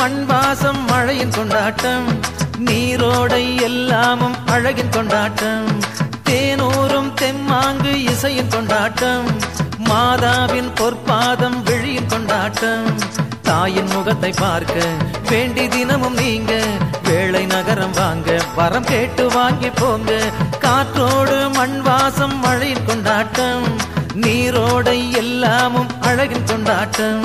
மண் வாசம் மழையின் கொண்டாட்டம் நீரோடை எல்லாமும் அழகின் கொண்டாட்டம் தேனூரும் தெம்மாங்கு இசையின் கொண்டாட்டம் மாதாவின் பொற்பாதம் விழியின் கொண்டாட்டம் தாயின் முகத்தை பார்க்க வேண்டி தினமும் நீங்க வேளை நகரம் வாங்க வரம் கேட்டு வாங்கி போங்க காற்றோடு மண் வாசம் மழையின் கொண்டாட்டம் நீரோடை எல்லாமும் அழகின் கொண்டாட்டம்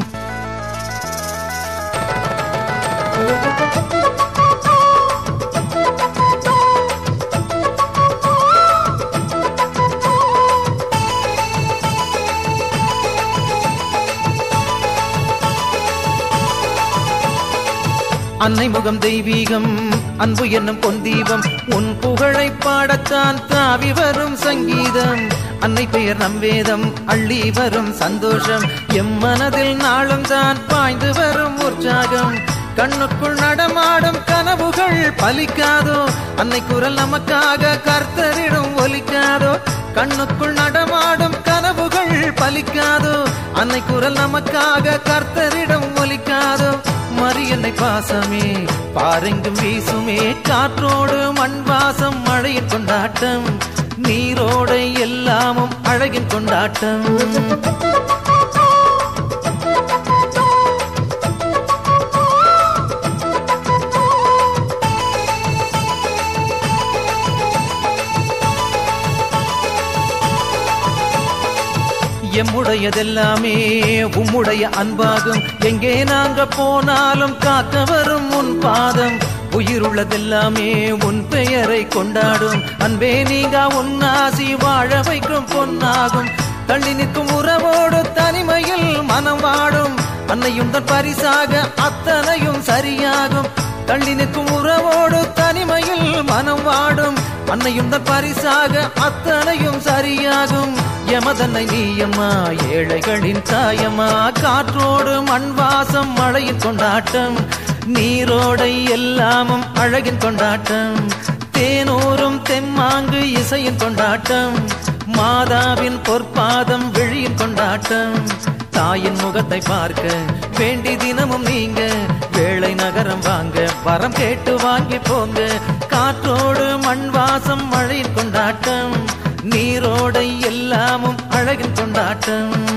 அன்னை முகம் தெய்வீகம் அன்பு என்னும் பொந்தீபம் உன் புகழை பாடத்தான் தாவி வரும் சங்கீதம் அன்னை பெயர் நம் வேதம் அள்ளி வரும் சந்தோஷம் எம் மனதில் நாளும் தான் பாய்ந்து வரும் உற்சாகம் கண்ணுக்குள் நடமாடும் கனவுகள் பலிக்காதோ அன்னை குரல் நமக்காக கர்த்தரிடம் ஒலிக்காதோ கண்ணுக்குள் நடமாடும் கனவுகள் பலிக்காதோ அன்னை குரல் நமக்காக கர்த்தரிடம் ஒலிக்காதோ மரியன்னை பாசமே பாரெங்கும் வீசுமே காற்றோடு மண் வாசம் மழையின் கொண்டாட்டம் நீரோடை எல்லாமும் அழகின் கொண்டாட்டம் எம்முடையதெல்லாமே உம்முடைய அன்பாகும் எங்கே நாங்க போனாலும் காக்க வரும் உன் பாதம் உயிருள்ளதெல்லாமே உன் பெயரை கொண்டாடும் அன்பே நீங்க உன் ஆசி வாழ வைக்கும் பொன்னாகும் தள்ளி நிற்கும் உறவோடு தனிமையில் மனம் வாடும் அன்னையும் தன் பரிசாக அத்தனையும் சரியாகும் தள்ளி நிற்கும் உறவோடு தனிமையில் மனம் வாடும் அன்னையும் தன் பரிசாக அத்தனையும் சரியாகும் எமதன்னை நீயம்மா ஏழைகளின் தாயம்மா காற்றோடு மண் வாசம் மழையின் கொண்டாட்டம் நீரோடை எல்லாமும் அழகின் கொண்டாட்டம் தேனூரும் தெம்மாங்கு இசையின் கொண்டாட்டம் மாதாவின் பொற்பாதம் விழியின் கொண்டாட்டம் தாயின் முகத்தை பார்க்க வேண்டி தினமும் நீங்க வேளை நகரம் வாங்க வரம் கேட்டு வாங்கி போங்க காற்றோடு மண் வாசம் மழையின் கொண்டாட்டம் நீரோடை எல்லாமும் அழகின் கொண்டாட்டம்